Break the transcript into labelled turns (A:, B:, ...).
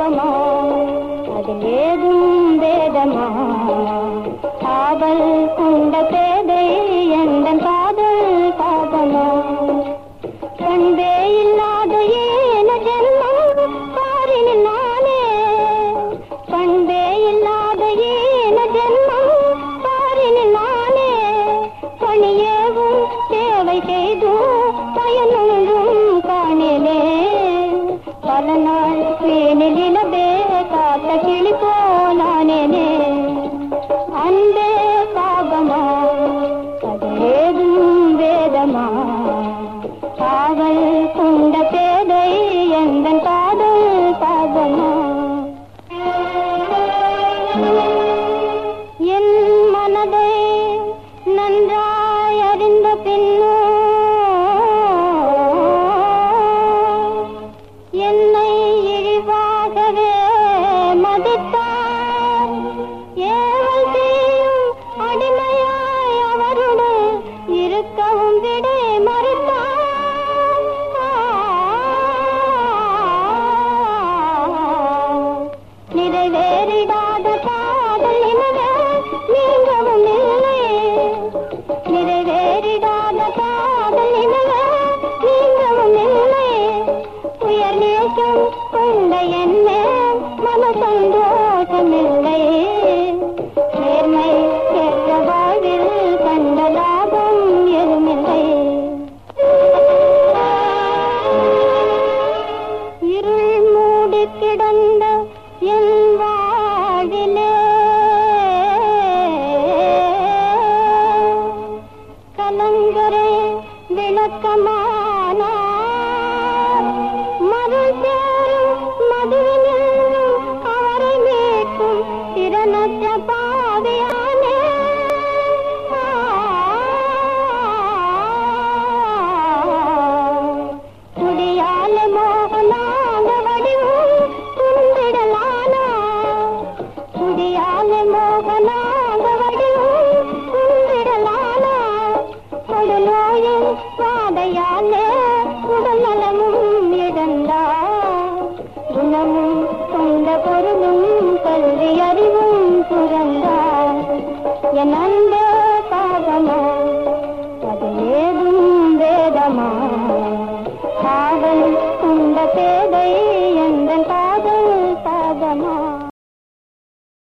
A: பாவமா அதில் ஏதும் வேதமா காவல் கொண்ட பேதை எந்த காதல் பாவமா கண்டே இல்லாத ஏன ஜென்மம் பாரினில் நானே கண்டே இல்லாத ஏன ஜென்மம் பாரினில் நானே பணியேவும் சேவை செய்தும் பயனொன்றும் காணிலே பல நாள் வேனிலிலவே காத்த கிளி போனானேனே அன்பே பாவமா அது ஏதும் வேதமா காவல் கொண்ட பேதை எந்த காதல் பாவமா என் மனதை நன்றாய் அறிந்த பின்னோ என்னை இழிவாகவே மதித்தார் ஏவல் செய்யும் அடிமையாய் அவருடன் இருக்கவும் விடை மறுத்தார் நிறைவேறிடாத காதல் எனவே நீங்கவும் இல்லை நிறைவேறிடாத காதல் எனவே நீங்கவும் இல்லை உயர் நேசம் கொண்ட என்ன மன சந்தோஷமில்லை நேர்மை ஏற்ற வாழ்வில் கண்ட லாபம் எதுமில்லை இருள் மூடி கிடந்த என் வாழிலே கலங்கரை விளக்கமான மருள் சேரும் மதுவினில் அவரை மீட்கும் திறனற்ற பாவியானே குடியால மோகனாக வடிவும் குந்திடலானா குடியால மோகனாக வடிவும் குந்திடலானா கொடுநோயின் பாதையாலே உடல் நலமும் இழந்தார் குணமும் சொந்த பொருளும் கல்வி அறிவும் துறந்தார் என் அன்ப பாவமா அது ஏதும் வேதமா காவல் கொண்ட பேதை